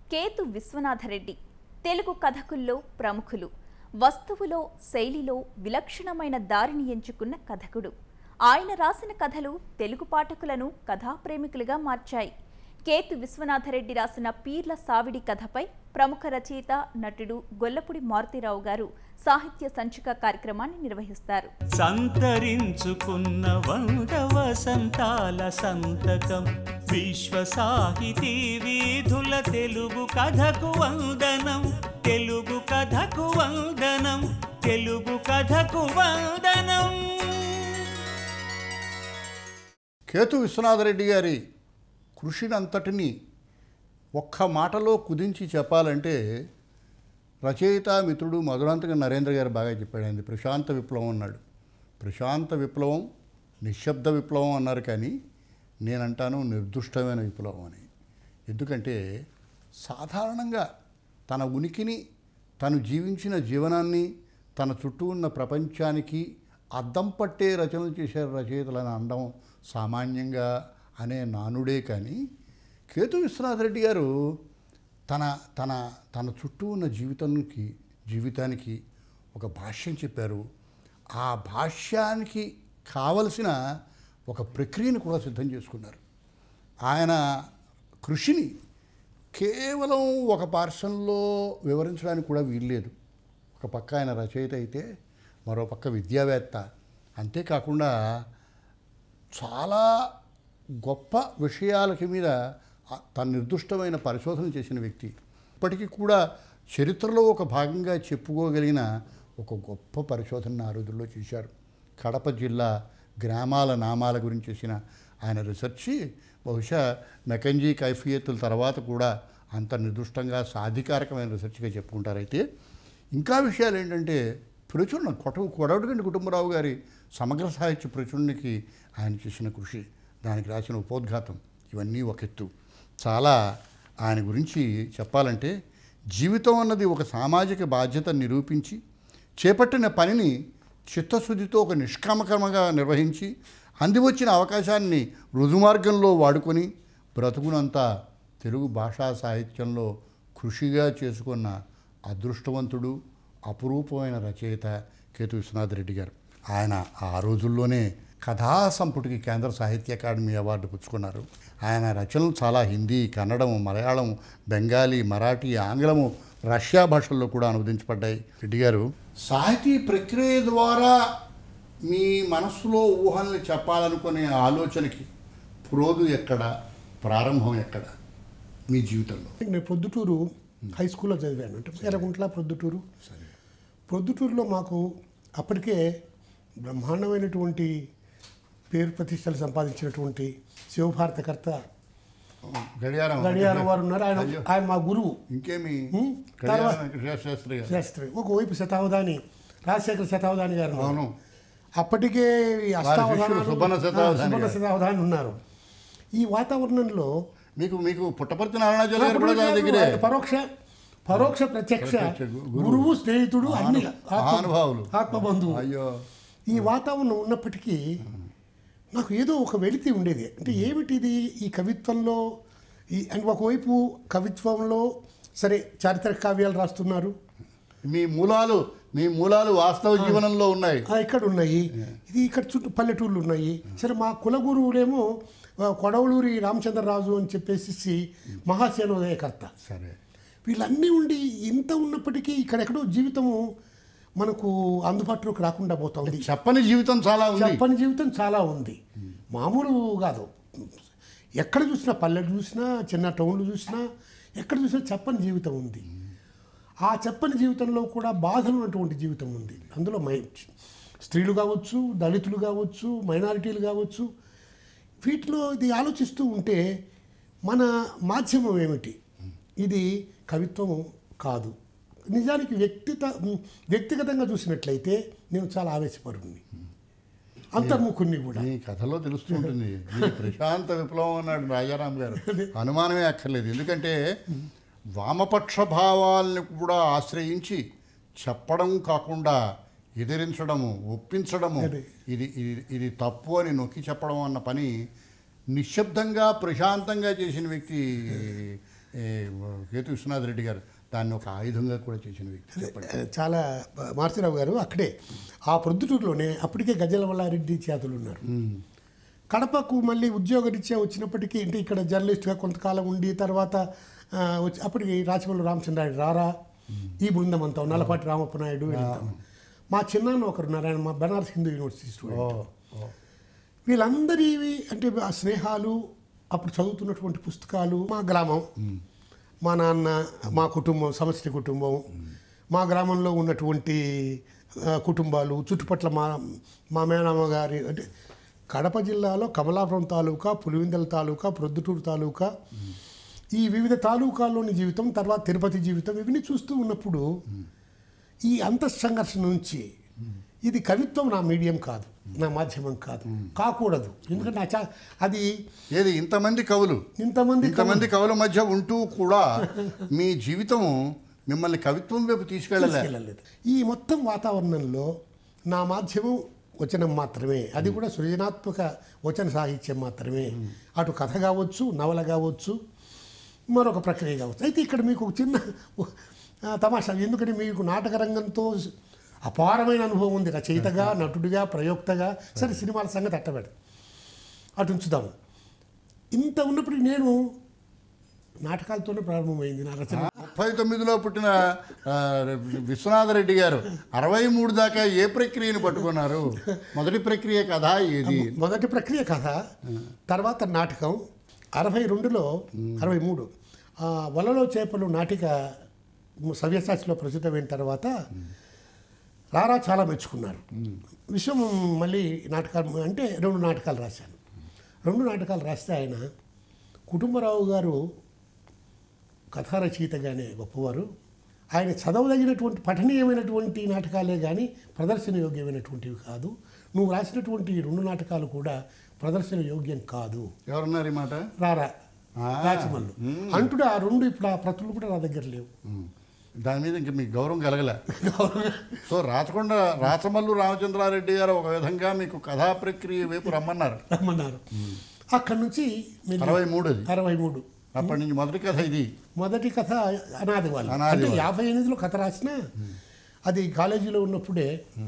కేతు విశ్వనాథరెడ్డి తెలుగు కథకుల్లో ప్రముఖులు వస్తువులో శైలిలో విలక్షణమైన దారిని ఎంచుకున్న కథకుడు ఆయన రాసిన కథలు తెలుగు పాఠకులను కథాప్రేమికులుగా మార్చాయి కేతు విశ్వనాథరెడ్డి రాసిన పీర్ల సావిడి కథపై ప్రముఖ రచయిత నటుడు గొల్లపూడి మారుతీరావు గారు సాహిత్య సంచిక కార్యక్రమాన్ని నిర్వహిస్తారు సంతరించుకున్న వంద వసంతాల సంతకం విశ్వ సాహితీ వీధుల తెలుగు కథకు వందనం తెలుగు కథకు వందనం తెలుగు కథకు వందనం కేతు విశ్వనాథరెడ్డి గారి కృషినంతటిని ఒక్క మాటలో కుదించి చెప్పాలంటే రచయిత మిత్రుడు మధురాంతక నరేంద్ర గారు బాగా చెప్పాడు ఆయన ప్రశాంత విప్లవం అన్నాడు ప్రశాంత విప్లవం నిశ్శబ్ద విప్లవం అన్నారు కానీ నేనంటాను నిర్దుష్టమైన విప్లవం అని ఎందుకంటే సాధారణంగా తన ఉనికిని తను జీవించిన జీవనాన్ని తన చుట్టూ ఉన్న ప్రపంచానికి అద్దం పట్టే రచనలు చేశారు రచయితలని అనడం సామాన్యంగా అనే నానుడే కానీ కేతు విశ్వనాథరెడ్డి గారు తన తన తన చుట్టూ ఉన్న జీవితానికి జీవితానికి ఒక భాష్యం చెప్పారు ఆ భాష్యానికి కావలసిన ఒక ప్రక్రియను కూడా సిద్ధం చేసుకున్నారు ఆయన కృషిని కేవలం ఒక పార్సన్లో వివరించడానికి కూడా వీల్లేదు ఒక పక్క ఆయన రచయిత అయితే మరో పక్క విద్యావేత్త అంతేకాకుండా చాలా గొప్ప విషయాలకి మీద ఆ- తన నిర్దిష్టమైన పరిశోధన చేసిన వ్యక్తి ఇప్పటికీ కూడా చరిత్రలో ఒక భాగంగా చెప్పుకోగలిగిన ఒక గొప్ప పరిశోధన ఆ రోజుల్లో చేశారు కడప జిల్లా గ్రామాల నామాల గురించి చేసిన ఆయన రీసెర్చ్ బహుశా మెకంజీ కైఫియత్తుల తర్వాత కూడా అంత నిర్దిష్టంగా సాధికారకమైన రీసెర్చ్గా చెప్పుకుంటారైతే ఇంకా విషయాలు ఏంటంటే ప్రచురణ కొట కొడవటిగంటి కుటుంబరావు గారి సమగ్ర సాహిత్య ప్రచురణకి ఆయన చేసిన కృషి దానికి రాసిన ఉపోద్ఘాతం ఇవన్నీ ఒక ఎత్తు చాలా ఆయన గురించి చెప్పాలంటే జీవితం అన్నది ఒక సామాజిక బాధ్యత నిరూపించి చేపట్టిన పనిని చిత్తశుద్ధితో ఒక నిష్కామకర్మగా నిర్వహించి అందివచ్చిన అవకాశాన్ని రుజుమార్గంలో వాడుకొని బ్రతుకునంతా తెలుగు భాషా సాహిత్యంలో కృషిగా చేసుకున్న అదృష్టవంతుడు అపురూపమైన రచయిత కేతు విశ్వనాథ్ రెడ్డి గారు ఆయన ఆ రోజుల్లోనే కథా సంపుటికి కేంద్ర సాహిత్య అకాడమీ అవార్డు పుచ్చుకున్నారు ఆయన రచనలు చాలా హిందీ కన్నడం మలయాళం బెంగాలీ మరాఠీ ఆంగ్లము రష్యా భాషల్లో కూడా అనువదించబడ్డాయి రెడ్డి గారు సాహితీ ప్రక్రియ ద్వారా మీ మనస్సులో ఊహల్ని చెప్పాలనుకునే ఆలోచనకి ప్రోదు ఎక్కడ ప్రారంభం ఎక్కడ మీ జీవితంలో నేను ప్రొద్దుటూరు హై స్కూల్లో చదివాను అంటే ఎర్రగుంట్ల ప్రొద్దుటూరు ప్రొద్దుటూరులో మాకు అప్పటికే బ్రహ్మాండమైనటువంటి పేరు ప్రతిష్టలు సంపాదించినటువంటి శివభారతకర్త గడియారం గడియారం వారు ఉన్నారు ఆయన అయ్యో. ఆయన మా గురువు ఇంకేమి హ్మ్. గడియారం తర్వాత- వెంకటేశ్వర శాస్త్రి గారు శాస్త్రి ఒకవైపు శతావధాని రాజశేఖర శతావధాని గారు ఉన్నారు. అవును అప్పటికే ఈ అష్టావధానాలు- సుబ్బన్న శతావధాని ఆ, సుబ్బన్న గారు. శతావధాని ఉన్నారు ఈ వాతావరణంలో మీకు మీకు పుట్టపర్తి నారాయణాచార్య గారు కూడా దాని దగ్గరే ఆయన పరోక్ష పరోక్ష ప్రత్యక్ష ప్రత్యక్ష గు- గురువు. గురువు స్నేహితుడు అన్ని మహాను- ఆత్మ- మహానుభావులు. ఆత్మబంధువు అయ్యో ఈ వాతావరణం ఉన్నప్పటికీ నాకు ఏదో ఒక వెలితి ఉండేది అంటే ఏమిటిది ఈ కవిత్వంలో ఈ అంటే ఒకవైపు కవిత్వంలో సరే చారిత్రక కావ్యాలు రాస్తున్నారు మీ మూలాలు మీ మూలాలు వాస్తవ జీవనంలో ఉన్నాయి ఆ, ఇక్కడ ఉన్నాయి ఇది ఇక్కడ చుట్టూ పల్లెటూర్లు ఉన్నాయి సరే మా కుల గురువులేమో ఆ, కొడవలూరి రామచంద్రరాజు అని చెప్పేసి మహాసేనోదయకర్త సరే వీళ్ళన్నీ ఉండి ఇంత ఉన్నప్పటికీ ఇక్కడెక్కడో జీవితము మనకు అందుబాటులోకి రాకుండా పోతుంది చెప్పని జీవితం చాలా ఉంది చెప్పని జీవితం చాలా ఉంది మామూలు కాదు ఎక్కడ చూసినా పల్లెలు చూసినా చిన్న టౌన్లు చూసినా ఎక్కడ చూసినా చెప్పని జీవితం ఉంది ఆ చెప్పని జీవితంలో కూడా బాధలు ఉన్నటువంటి జీవితం ఉంది అందులో మై స్త్రీలు కావచ్చు దళితులు కావచ్చు మైనారిటీలు కావచ్చు వీటిలో ఇది ఆలోచిస్తూ ఉంటే మన మాధ్యమం ఏమిటి ఇది కవిత్వము కాదు నిజానికి వ్యక్తిత వ్యక్తిగతంగా చూసినట్లయితే నేను చాలా ఆవేశపరుణ్ణి అంతర్ముఖుణ్ణి కూడా మీ కథలో తెలుస్తుంటుంది ఇది ప్రశాంత విప్లవం అన్నాడు రాజారాం గారు అనుమానమే అక్కర్లేదు ఎందుకంటే వామపక్ష భావాల్ని కూడా ఆశ్రయించి చెప్పడం కాకుండా ఎదిరించడము ఒప్పించడము అదే. ఇది ఇది ఇది తప్పు అని నొక్కి చెప్పడం అన్న పని నిశ్శబ్దంగా ప్రశాంతంగా చేసిన వ్యక్తి ఈ కేతు విశ్వనాథ్ రెడ్డి గారు దాన్ని ఒక ఆయుధంగా కూడా చేసిన వ్యక్తి చెప్పండి చాలా మార్చిరావు గారు అక్కడే ఆ ప్రొద్దుటూరులోనే అప్పటికే గజల వల్లారెడ్డి చేతులు ఉన్నారు కడపకు మళ్ళీ ఉద్యోగరీత్యా వచ్చినప్పటికీ అంటే ఇక్కడ జర్నలిస్ట్గా కొంతకాలం ఉండి తర్వాత ఆ, వచ్చి అప్పటికి రాచమల్లి రామచంద్రారెడ్డి రారా ఈ బృందం అంతా నల్లపాటి రామప్ప నాయుడు వీళ్ళంతా. మా చిన్నాన్న ఒకరు ఉన్నారు ఆయన మా బనారస్ హిందూ యూనివర్సిటీ స్టూడెంట్ వీళ్ళందరివి అంటే ఆ స్నేహాలు అప్పుడు చదువుతున్నటువంటి పుస్తకాలు మా గ్రామం మా నాన్న మా కుటుంబం సమష్టి కుటుంబం మా గ్రామంలో ఉన్నటువంటి ఆ, కుటుంబాలు చుట్టుపట్ల మా మా మేనమ్మ గారి అంటే కడప జిల్లాలో కమలాపురం తాలూకా పులివెందల తాలూకా ప్రొద్దుటూరు తాలూకా ఈ వివిధ తాలూకాల్లోని జీవితం తర్వాత తిరుపతి జీవితం ఇవన్నీ చూస్తూ ఉన్నప్పుడు ఈ అంతఃసంఘర్షణ నుంచి ఇది కవిత్వం నా మీడియం కాదు నా మాధ్యమం కాదు కాకూడదు ఎందుకంటే నా చా అది ఏది ఇంతమంది కవులు ఇంతమంది ఇంతమంది కవుల మధ్య ఉంటూ కూడా మీ జీవితం మిమ్మల్ని కవిత్వం వైపు తీసుకెళ్ళలే తీసుకెళ్ళలేదు ఈ మొత్తం వాతావరణంలో నా మాధ్యమం వచనం మాత్రమే అది కూడా సృజనాత్మక వచన సాహిత్యం మాత్రమే అటు కథ కావచ్చు నవల కావచ్చు మరొక ప్రక్రియ కావచ్చు అయితే ఇక్కడ మీకు ఒక చిన్న ఆ, తమాషా ఎందుకంటే మీకు నాటక రంగంతో అపారమైన అనుభవం ఉంది రచయితగా నటుడిగా ప్రయోక్తగా సరే సినిమాల సంగతి అట్టబెడదు అటు ఉంచుదాము ఇంత ఉన్నప్పుడు నేను నాటకాలతోనే ప్రారంభమైంది నా రచన ముప్పై తొమ్మిదిలో పుట్టిన ఆ, విశ్వనాథరెడ్డి గారు అరవై మూడు దాకా ఏ ప్రక్రియను పట్టుకున్నారు మొదటి ప్రక్రియ కథ ఏది మొదటి ప్రక్రియ కథ తర్వాత నాటకం అరవై రెండులో అరవై మూడు ఆ, వలలో చేపలు నాటిక సవ్యసాచిలో ప్రచురితమైన తర్వాత రారా చాలా మెచ్చుకున్నారు విశ్వం మళ్ళీ నాటకాలు అంటే రెండు నాటకాలు రాశాను రెండు నాటకాలు రాస్తే ఆయన కుటుంబరావు గారు కథా రచయితగానే గొప్పవారు ఆయన చదవదగినటువంటి పఠనీయమైనటువంటి నాటకాలే కానీ ప్రదర్శన యోగ్యమైనటువంటివి కాదు నువ్వు రాసినటువంటి ఈ రెండు నాటకాలు కూడా ప్రదర్శన యోగ్యం కాదు ఎవరున్నారు ఈ మాట రారా ఆ. రాచమల్లు అంటుడు ఆ రెండు ఇప్పుడు ఆ ప్రతులు కూడా నా దగ్గర లేవు ఉమ్. దాని మీద ఇంకా మీకు గౌరవం కలగలే సో రాచకొండ రాచమల్లు రామచంద్రారెడ్డి గారు ఒక విధంగా మీకు కథా ప్రక్రియ వైపు రమ్మన్నారు రమ్మన్నారు అక్కడి నుంచి మెల్లి- అరవై మూడు అది అరవై మూడు అప్పటి నుంచి మొదటి కథ ఇది మొదటి కథ అనాది వాళ్ళు అనాది అంటే వాళ్ళు. యాభై ఎనిమిదిలో కథ రాసిన అది కాలేజీలో ఉన్నప్పుడే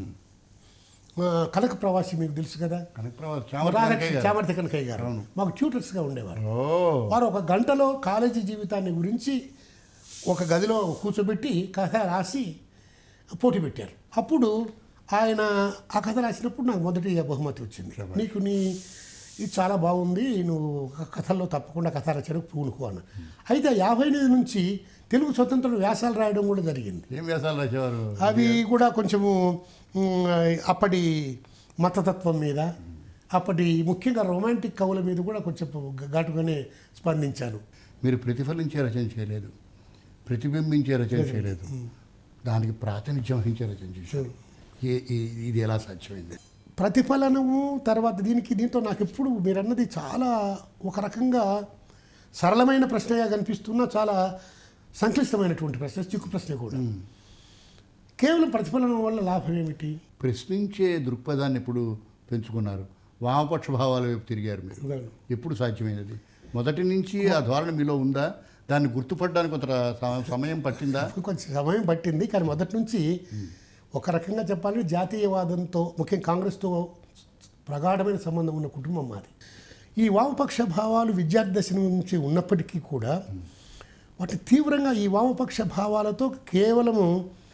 ఆ, కనక ప్రవాసి మీకు తెలుసు కదా కనకప్రభ చామర్తి కనకయ్య గారు. చామర్తి కనకయ్య గారు అవును. మాకు ట్యూటర్స్గా ఉండేవారు ఓ వారు ఒక గంటలో కాలేజీ జీవితాన్ని గురించి ఒక గదిలో కూర్చోబెట్టి కథ రాసి పోటీ పెట్టారు అప్పుడు ఆయన ఆ కథ రాసినప్పుడు నాకు మొదటి బహుమతి వచ్చింది నీకు నీ ఇది చాలా బాగుంది నువ్వు క- కథల్లో తప్పకుండా కథ రచనకు పూనుకో అన్న అయితే యాభై ఎనిమిది నుంచి తెలుగు స్వతంత్ర వ్యాసాలు రాయడం కూడా జరిగింది ఏం వ్యాసాలు రాసేవారు అవి కూడా కొంచెము మ్, అప్పటి మతతత్వం మీద అప్పటి ముఖ్యంగా రొమాంటిక్ కవుల మీద కూడా కొంచెం ఘాటుగానే స్పందించాను మీరు ప్రతిఫలించే రచన చేయలేదు ప్రతిబింబించే రచన చేయలేదు దానికి ప్రాతినిధ్యం వహించే రచన చేశారు ఏ ఈ- ఇది ఎలా సాధ్యమైంది ప్రతిఫలనము తర్వాత దీనికి దీంతో నాకు ఎప్పుడు మీరన్నది చాలా ఒక రకంగా సరళమైన ప్రశ్నగా కనిపిస్తున్నా చాలా సంక్లిష్టమైనటువంటి ప్రశ్న చిక్కు ప్రశ్న కూడా కేవలం ప్రతిఫలనం వల్ల లాభం ఏమిటి ప్రశ్నించే దృక్పథాన్ని ఎప్పుడు పెంచుకున్నారు వామపక్ష భావాల వైపు తిరిగారు మీరు అవును. ఎప్పుడు సాధ్యమైనది మొదటి నుంచి ఆ ధోరణి మీలో ఉందా దాన్ని గుర్తుపడడానికి కొంత సమ- సమయం పట్టిందా కొంచెం సమయం పట్టింది కానీ మొదటి నుంచి ఒక రకంగా చెప్పాలంటే జాతీయవాదంతో ముఖ్యంగా కాంగ్రెస్తో ప్రగాఢమైన సంబంధం ఉన్న కుటుంబం మాది ఈ వామపక్ష భావాలు విద్యార్థి దశ నుంచి ఉన్నప్పటికీ కూడా వాటి తీవ్రంగా ఈ వామపక్ష భావాలతో కేవలము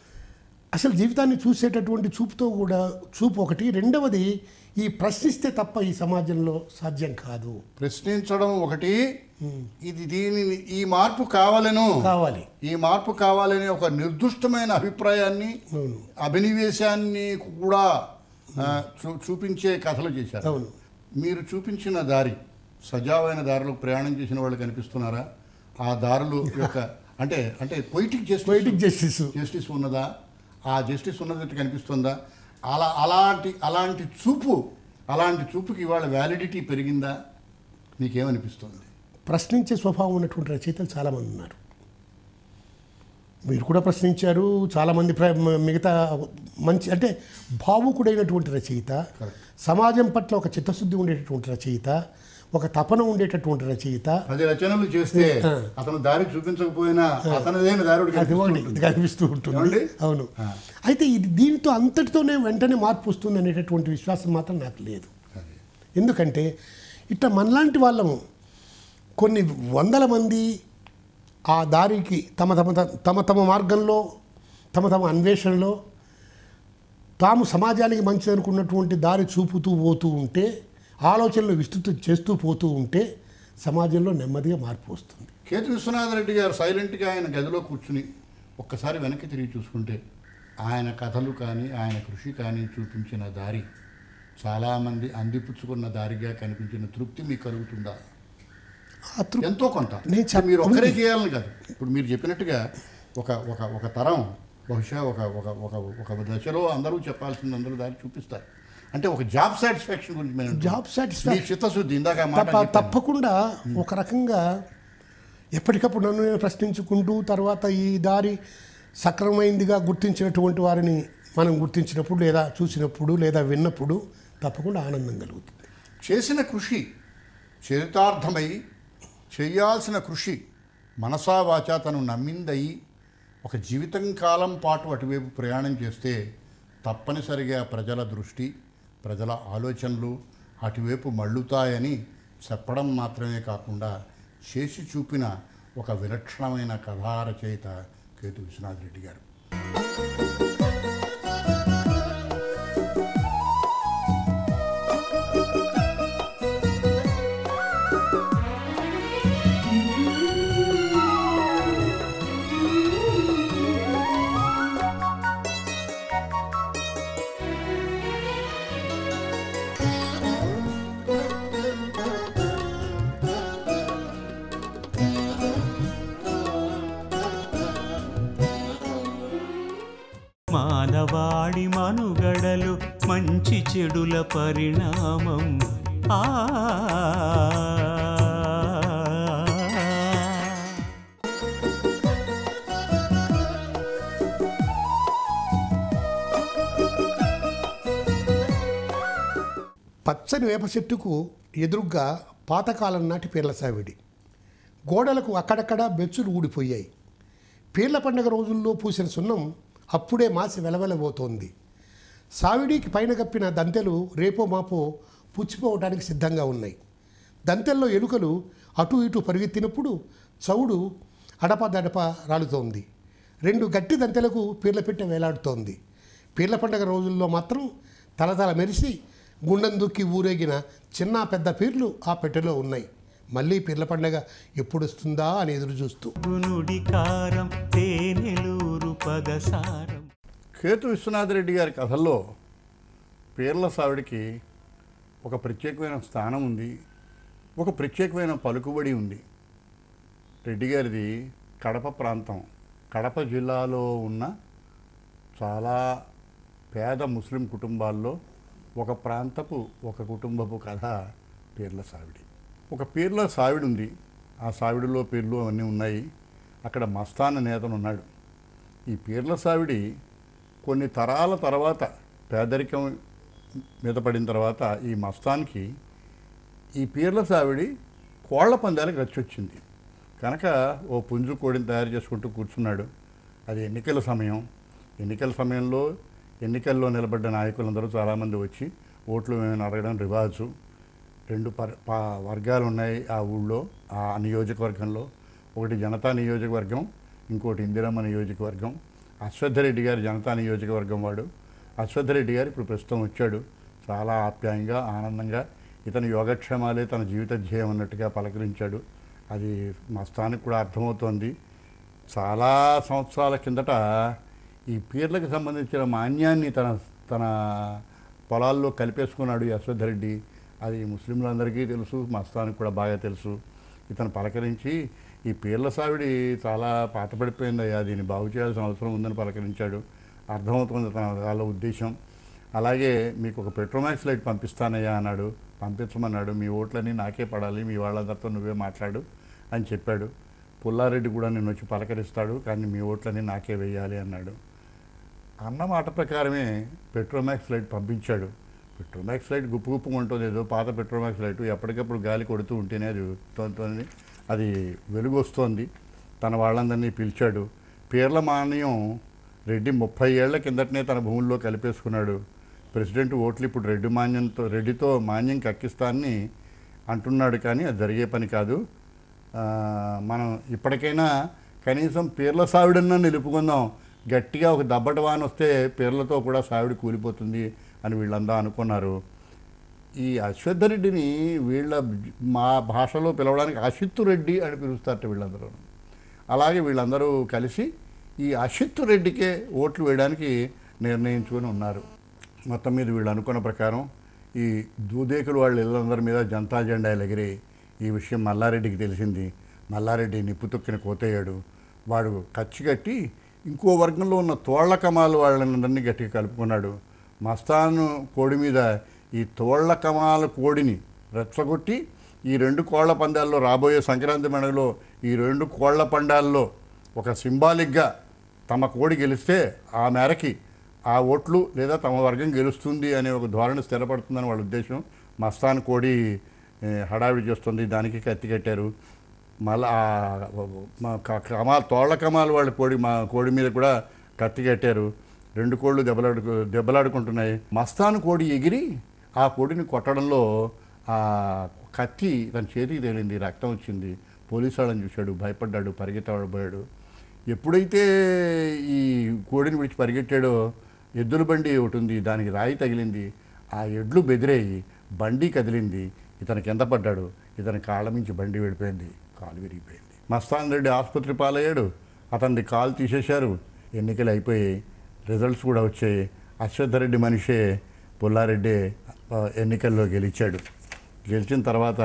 అసలు జీవితాన్ని చూసేటటువంటి చూపుతో కూడా చూపు ఒకటి రెండవది ఈ ప్రశ్నిస్తే తప్ప ఈ సమాజంలో సాధ్యం కాదు ప్రశ్నించడం ఒకటి ఇది దీనిని ఈ మార్పు కావాలను కావాలి ఈ మార్పు కావాలనే ఒక నిర్దుష్టమైన అభిప్రాయాన్ని అవును అభినివేశాన్ని కూడా ఆ, చూ చూపించే కథలు చేశారు అవును మీరు చూపించిన దారి సజావైన దారిలో ప్రయాణం చేసిన వాళ్ళు కనిపిస్తున్నారా ఆ దారులు యొక్క అంటే అంటే poetic justice poetic justice justice ఉన్నదా ఆ జస్టిస్ ఉన్నదట్టు కనిపిస్తుందా అలా అలాంటి అలాంటి చూపు అలాంటి చూపుకి ఇవాళ వ్యాలిడిటీ పెరిగిందా మీకేమనిపిస్తుంది ప్రశ్నించే స్వభావం ఉన్నటువంటి రచయితలు చాలామంది ఉన్నారు మీరు కూడా ప్రశ్నించారు చాలామంది ప్ర మిగతా మంచి అంటే భావుకుడైనటువంటి రచయిత సమాజం పట్ల ఒక చిత్తశుద్ధి ఉండేటటువంటి రచయిత ఒక తపన ఉండేటటువంటి రచయిత పది రచనలు చేస్తే అతను దారి చూపించకపోయినా అతనిదైన దారుడు అది ఒకటి కనిపిస్తూ కనిపిస్తూ ఉంటుంది ఏమండి? అవును అయితే ఇది దీంతో అంతటితోనే వెంటనే మార్పు వస్తుంది అనేటటువంటి విశ్వాసం మాత్రం నాకు లేదు ఎందుకంటే ఇట్లా మనలాంటి వాళ్ళము కొన్ని వందల మంది ఆ దారికి తమ తమ తమ తమ మార్గంలో తమ తమ అన్వేషణలో తాము సమాజానికి మంచిదనుకున్నటువంటి దారి చూపుతూ పోతూ ఉంటే ఆలోచనలు విస్తృతం చేస్తూ పోతూ ఉంటే సమాజంలో నెమ్మదిగా మార్పు వస్తుంది కేతు విశ్వనాథ రెడ్డి గారు సైలెంట్గా ఆయన గదిలో కూర్చుని ఒక్కసారి వెనక్కి తిరిగి చూసుకుంటే ఆయన కథలు కానీ ఆయన కృషి కానీ చూపించిన దారి చాలామంది అందిపుచ్చుకున్న దారిగా కనిపించిన తృప్తి మీకు కలుగుతుందా ఆ తృ- ఎంతో కొంత నేను ఇప్పుడు మీరు చెప్తుంది- ఒక్కరే చేయాలని కాదు ఇప్పుడు మీరు చెప్పినట్టుగా ఒక ఒక ఒక తరం బహుశా ఒక ఒక ఒక ఒక దశలో అందరూ చెప్పాల్సింది అందరూ దారి చూపిస్తారు అంటే ఒక జాబ్ సాటిస్ఫాక్షన్ గురించి మేము అంటున్నాం. జాబ్ సాటిస్ఫాక్షన్ మీ చిత్తశుద్ధి ఇందాక ఆ మాట తప్ప చెప్పాను. తప్పకుండా ఒక రకంగా ఎప్పటికప్పుడు నన్ను నేను ప్రశ్నించుకుంటూ తర్వాత ఈ దారి సక్రమైందిగా గుర్తించినటువంటి వారిని మనం గుర్తించినప్పుడు లేదా చూసినప్పుడు లేదా విన్నప్పుడు తప్పకుండా ఆనందం కలుగుతుంది చేసిన కృషి చరితార్థమై చేయాల్సిన కృషి మనసా వాచా తను నమ్మిందయి ఒక జీవితం కాలం పాటు అటువైపు ప్రయాణం చేస్తే తప్పనిసరిగా ప్రజల దృష్టి ప్రజల ఆలోచనలు అటువైపు మళ్ళుతాయని చెప్పడం మాత్రమే కాకుండా చేసి చూపిన ఒక విలక్షణమైన కథా రచయిత కేతు విశ్వనాథ్ రెడ్డి గారు మానవాడి మనుగడలు మంచి చెడుల పరిణామం ఆ పచ్చని వేప చెట్టుకు ఎదురుగ్గా పాతకాలం నాటి పీర్ల సావిడి గోడలకు అక్కడక్కడ బెచ్చులు ఊడిపోయాయి పీర్ల పండగ రోజుల్లో పూసిన సున్నం అప్పుడే మాసి వెలవెలబోతోంది సావిడికి పైన కప్పిన దంతెలు రేపో మాపో పుచ్చిపోవడానికి సిద్ధంగా ఉన్నాయి దంతెల్లో ఎలుకలు అటు ఇటు పరిగెత్తినప్పుడు చవుడు అడపదడప రాలుతోంది రెండు గట్టి దంతెలకు పీర్ల పెట్టె వేలాడుతోంది పీర్ల పండగ రోజుల్లో మాత్రం తలతల మెరిసి గుండం దుక్కి ఊరేగిన చిన్న పెద్ద పీర్లు ఆ పెట్టెలో ఉన్నాయి మళ్ళీ పీర్ల పండగ ఎప్పుడు వస్తుందా అని ఎదురు చూస్తూ గునుడి కారం తేనెలూరు పదసారం కేతు విశ్వనాథ్ రెడ్డి గారి కథల్లో పీర్ల సావిడికి ఒక ప్రత్యేకమైన స్థానం ఉంది ఒక ప్రత్యేకమైన పలుకుబడి ఉంది రెడ్డి గారిది కడప ప్రాంతం కడప జిల్లాలో ఉన్న చాలా పేద ముస్లిం కుటుంబాల్లో ఒక ప్రాంతపు ఒక కుటుంబపు కథ పీర్ల సావిడి ఒక పీర్ల సావిడి ఉంది ఆ సావిడిలో పీర్లు అవన్నీ ఉన్నాయి అక్కడ మస్తాన నేతను ఉన్నాడు ఈ పీర్ల సావిడి కొన్ని తరాల తర్వాత పేదరికం మీద పడిన తర్వాత ఈ మస్తాన్కి ఈ పీర్ల సావిడి కోళ్ల పందాలకు రచ్చి వచ్చింది కనుక ఓ పుంజు కోడిని తయారు చేసుకుంటూ కూర్చున్నాడు అది ఎన్నికల సమయం ఎన్నికల సమయంలో ఎన్నికల్లో నిలబడ్డ నాయకులందరూ చాలామంది వచ్చి ఓట్లు మేము అడగడం రివాజు రెండు పర్ పా వర్గాలు ఉన్నాయి ఆ ఊళ్ళో ఆ నియోజకవర్గంలో ఒకటి జనతా నియోజకవర్గం ఇంకోటి ఇందిరమ్మ నియోజకవర్గం అశ్వత్థరెడ్డి గారు జనతా నియోజకవర్గం వాడు అశ్వత్థరెడ్డి గారు ఇప్పుడు ప్రస్తుతం వచ్చాడు చాలా ఆప్యాయంగా ఆనందంగా ఇతని యోగక్షేమాలే తన జీవిత ధ్యేయం అన్నట్టుగా పలకరించాడు అది మస్తానికి కూడా అర్థమవుతోంది చాలా సంవత్సరాల కిందట ఈ పీర్లకు సంబంధించిన మాన్యాన్ని తన తన పొలాల్లో కలిపేసుకున్నాడు ఈ అశ్వత్థరెడ్డి అది ముస్లింలందరికీ తెలుసు మస్తానికి కూడా బాగా తెలుసు ఇతను పలకరించి ఈ పీర్ల సావిడి చాలా పాతపడిపోయిందయ్యా దీన్ని బాగు చేయాల్సిన అవసరం ఉందని పలకరించాడు అర్థమవుతుంది తన వాళ్ళ ఉద్దేశం అలాగే మీకు ఒక పెట్రోమాక్స్ లైట్ పంపిస్తానయ్యా అన్నాడు పంపించమన్నాడు మీ ఓట్లన్నీ నాకే పడాలి మీ వాళ్ళందరితో నువ్వే మాట్లాడు అని చెప్పాడు పుల్లారెడ్డి కూడా నేను వచ్చి పలకరిస్తాడు కానీ మీ ఓట్లన్నీ నాకే వేయాలి అన్నాడు అన్న మాట ప్రకారమే పెట్రోమాక్స్ లైట్ పంపించాడు పెట్రోమాక్స్ లైట్ గుప్పు గుప్పు ఉంటుంది ఏదో పాత పెట్రోమాక్స్ లైట్ ఎప్పటికప్పుడు గాలి కొడుతూ ఉంటేనే అది తోంతోంది అది వెలుగు వస్తోంది తన వాళ్ళందరినీ పిలిచాడు పేర్ల మాన్యం రెడ్డి ముప్పై ఏళ్ల కిందటనే తన భూముల్లో కలిపేసుకున్నాడు ప్రెసిడెంట్ ఓట్లు ఇప్పుడు రెడ్డి మాన్యంతో రెడ్డితో మాన్యం కక్కిస్తానని అంటున్నాడు కానీ అది జరిగే పని కాదు ఆ, మనం ఇప్పటికైనా కనీసం పీర్ల సావిడన్నా నిలుపుకుందాం గట్టిగా ఒక దబ్బట వాన వస్తే పీర్లతో కూడా సావిడి కూలిపోతుంది అని వీళ్ళందా అనుకున్నారు ఈ అశ్వత్థరెడ్డిని వీళ్ళ మా భాషలో పిలవడానికి అశిత్తు రెడ్డి అని పిలుస్తారట వీళ్ళందరూ అలాగే వీళ్ళందరూ కలిసి ఈ అశిత్తు రెడ్డికే ఓట్లు వేయడానికి నిర్ణయించుకొని ఉన్నారు మొత్తం మీద వీళ్ళు అనుకున్న ప్రకారం ఈ దూదేకులు వాళ్ళ ఇళ్ళందరి మీద జనతా జెండాలు ఎగిరి ఈ విషయం మల్లారెడ్డికి తెలిసింది మల్లారెడ్డి నిప్పు తొక్కిన కోతయ్యాడు వాడు కచ్చి కట్టి ఇంకో వర్గంలో ఉన్న తోళ్ల కమాలు వాళ్ళందరినీ గట్టిగా కలుపుకున్నాడు మస్తాను కోడి మీద ఈ తోళ్ల కమాల కోడిని రెచ్చగొట్టి ఈ రెండు కోళ్ల పందాల్లో రాబోయే సంక్రాంతి పండుగలో ఈ రెండు కోళ్ల పందాల్లో ఒక సింబాలిక్గా తమ కోడి గెలిస్తే ఆ మేరకి ఆ ఓట్లు లేదా తమ వర్గం గెలుస్తుంది అనే ఒక ధోరణి స్థిరపడుతుందని వాళ్ళ ఉద్దేశం మస్తాన్ కోడి ఏ, హడావిడి చేస్తుంది దానికి కత్తి కట్టారు మళ్ళా ఆ, మా క- కమాల్ తోళ్ల కమాల్ వాళ్ళ కోడి మా కోడి మీద కూడా కత్తి కట్టారు రెండు కోళ్ళు దెబ్బలాడుకు దెబ్బలాడుకుంటున్నాయి మస్తాన్ కోడి ఎగిరి ఆ కోడిని కొట్టడంలో ఆ కత్తి తన చేతికి తేలింది రక్తం వచ్చింది పోలీసు వాళ్ళని చూశాడు భయపడ్డాడు పరిగెత్తబడిపోయాడు ఎప్పుడైతే ఈ కోడిని విడిచి పరిగెట్టాడో ఎద్దుల బండి ఒకటి ఉంది దానికి రాయి తగిలింది ఆ ఎడ్లు బెదిరేయి బండి కదిలింది ఇతను కింద పడ్డాడు ఇతని కాళ్ళ నుంచి బండి వెళ్ళిపోయింది కాలు విరిగిపోయింది మస్తాన్ రెడ్డి ఆసుపత్రి పాలయ్యాడు అతనిది కాలు తీసేశారు ఎన్నికలు అయిపోయాయి రిజల్ట్స్ కూడా వచ్చాయి అశ్వత్థరెడ్డి మనిషే పుల్లారెడ్డి ఆ, ఎన్నికల్లో గెలిచాడు గెలిచిన తర్వాత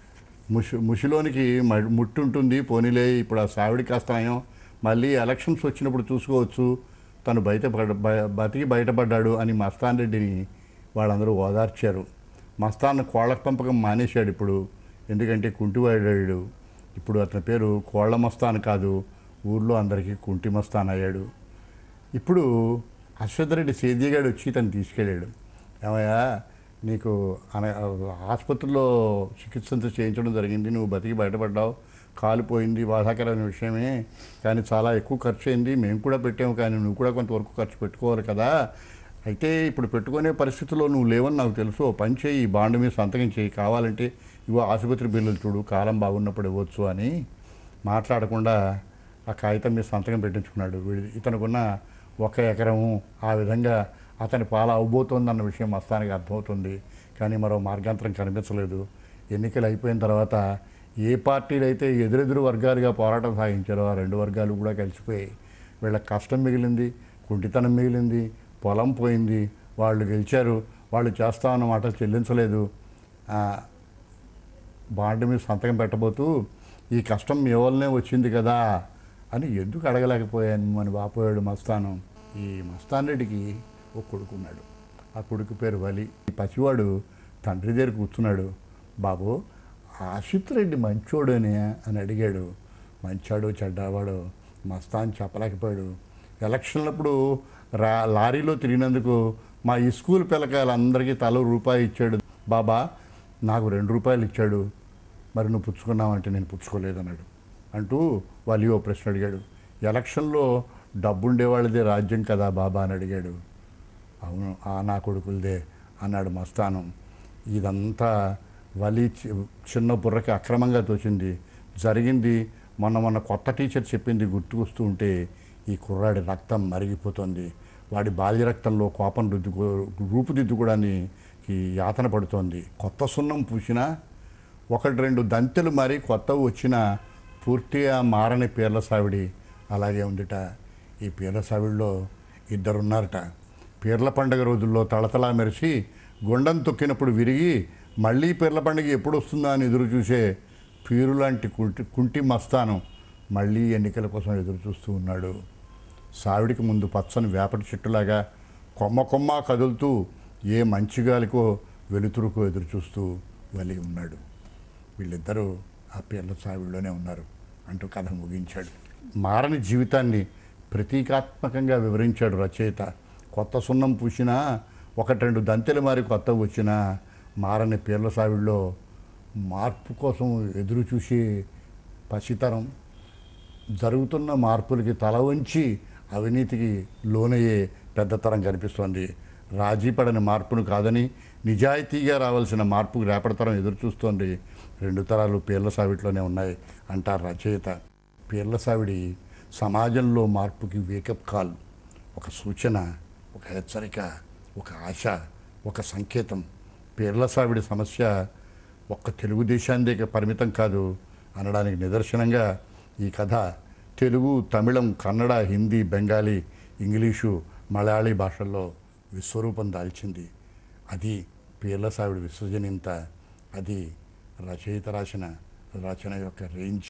ముషి ముషిలోనికి మ- ముట్టు ఉంటుంది పోనీలే ఇప్పుడు ఆ సావిడి కాస్తాయం మళ్ళీ ఎలక్షన్స్ వచ్చినప్పుడు చూసుకోవచ్చు తను బయట బ- బతికి బయటపడ్డాడు అని మస్తాన్ రెడ్డిని వాళ్ళందరూ ఓదార్చారు మస్తాన్ కోళ్ళ పెంపకం మానేశాడు ఇప్పుడు ఎందుకంటే కుంటివాడాడు ఇప్పుడు అతని పేరు కోళ్ళ మస్తాన్ కాదు ఊర్లో అందరికీ కుంటి మస్తాన్ అయ్యాడు ఇప్పుడు అశ్వత్థరెడ్డి సేద్యగాడు వచ్చి తను తీసుకెళ్ళాడు ఏమయ్యా నీకు అన ఆసుపత్రిలో చికిత్స అంతా చేయించడం జరిగింది నువ్వు బతికి బయటపడ్డావు కాలిపోయింది బాధాకరమైన విషయమే కానీ చాలా ఎక్కువ ఖర్చు అయింది మేము కూడా పెట్టాము కానీ నువ్వు కూడా కొంతవరకు ఖర్చు పెట్టుకోవాలి కదా అయితే ఇప్పుడు పెట్టుకునే పరిస్థితిలో నువ్వు లేవని నాకు తెలుసు ఓ పని చేయి ఈ బాండ్ మీద సంతకం చేయి కావాలంటే ఇగో ఆసుపత్రి బిల్లులు చూడు కాలం బాగున్నప్పుడు ఇవ్వచ్చు అని మాట్లాడకుండా ఆ కాగితం మీద సంతకం పెట్టించుకున్నాడు వీడి ఇతనుకున్న ఒక ఎకరము ఆ విధంగా అతని పాల అవబోతోందన్న విషయం మస్తానికి అర్థమవుతుంది కానీ మరో మార్గాంతరం కనిపించలేదు ఎన్నికలు అయిపోయిన తర్వాత ఏ పార్టీలు అయితే ఎదురెదురు వర్గాలుగా పోరాటం సాగించారో ఆ రెండు వర్గాలు కూడా కలిసిపోయి వీళ్ళకి కష్టం మిగిలింది కుంటితనం మిగిలింది పొలం పోయింది వాళ్ళు గెలిచారు వాళ్ళు చేస్తామన్న మాటలు చెల్లించలేదు ఆ, బాండ్ మీద సంతకం పెట్టబోతూ ఈ కష్టం మీ వల్లనే వచ్చింది కదా అని ఎందుకు అడగలేకపోయాను అని వాపోయాడు మస్తాను ఈ మస్తాన్ రెడ్డికి ఒక కొడుకున్నాడు ఆ కొడుకు పేరు వలి ఈ పసివాడు తండ్రి దగ్గర కూర్చున్నాడు బాబు ఆశిత్ రెడ్డి మంచోడని అని అడిగాడు మంచాడు చెడ్డవాడు మస్తాన్ చెప్పలేకపోయాడు ఎలక్షన్లప్పుడు రా లారీలో తిరిగినందుకు మా ఈ స్కూల్ పిల్లకాయలందరికీ తల రూపాయి ఇచ్చాడు బాబా నాకు రెండు రూపాయలు ఇచ్చాడు మరి నువ్వు పుచ్చుకున్నావంటే నేను పుచ్చుకోలేదన్నాడు అంటూ వాళ్ళు ఓ ప్రశ్న అడిగాడు ఎలక్షన్లో డబ్బుండేవాళ్ళదే రాజ్యం కదా బాబా అని అడిగాడు అవును ఆ నా కొడుకులదే అన్నాడు మస్తానం ఇదంతా వలి చి- చిన్న బుర్రకి అక్రమంగా తోచింది జరిగింది మొన్న మొన్న కొత్త టీచర్ చెప్పింది గుర్తుకొస్తూ ఉంటే ఈ కుర్రాడి రక్తం మరిగిపోతుంది వాడి బాల్య రక్తంలో కోపం రుద్దుకో రూపుదిద్దుకోవడానికి యాతన పడుతోంది కొత్త సున్నం పూసినా ఒకటి రెండు దంతెలు మారి కొత్తవి వచ్చిన పూర్తిగా మారని పీర్ల సావిడి అలాగే ఉందిట ఈ పీర్ల సావిడిలో ఇద్దరున్నారట పీర్ల పండగ రోజుల్లో తళతళా మెరిసి గుండం తొక్కినప్పుడు విరిగి మళ్ళీ పీర్ల పండుగ ఎప్పుడు వస్తుందా అని ఎదురు చూసే పీరు లాంటి కుంటి కుంటి మస్తానం మళ్ళీ ఎన్నికల కోసం ఎదురు చూస్తూ ఉన్నాడు సావిడికి ముందు పచ్చని వేపటి చెట్టులాగా కొమ్మ కొమ్మ కదులుతూ ఏ మంచిగాలికో వెలుతురుకో ఎదురు చూస్తూ వలి ఉన్నాడు వీళ్ళిద్దరూ ఆ పేర్ల సావిడిలోనే ఉన్నారు అంటూ కథ ముగించాడు మారని జీవితాన్ని ప్రతీకాత్మకంగా వివరించాడు రచయిత కొత్త సున్నం పూసినా ఒకటి రెండు దంతెలు మారి కొత్త వచ్చిన మారని పీర్ల సావిడిలో మార్పు కోసం ఎదురు చూసి పసితరం జరుగుతున్న మార్పులకి తల వంచి అవినీతికి లోనయ్యే పెద్దతరం కనిపిస్తోంది రాజీ పడని మార్పును కాదని నిజాయితీగా రావాల్సిన మార్పుకు రేపటితరం ఎదురు చూస్తోంది రెండు తరాలు పీర్ల సావిడిలోనే ఉన్నాయి అంటారు రచయిత పీర్ల సావిడి సమాజంలో మార్పుకి వేకప్ కాల్ ఒక సూచన ఒక హెచ్చరిక ఒక ఆశ ఒక సంకేతం పీర్ల సావిడి సమస్య ఒక్క తెలుగుదేశానికే పరిమితం కాదు అనడానికి నిదర్శనంగా ఈ కథ తెలుగు తమిళం కన్నడ హిందీ బెంగాలీ ఇంగ్లీషు మలయాళీ భాషల్లో విశ్వరూపం దాల్చింది అది పీర్ల సావిడి విశ్వజనీయత అది రచయిత రాసిన రచన యొక్క రేంజ్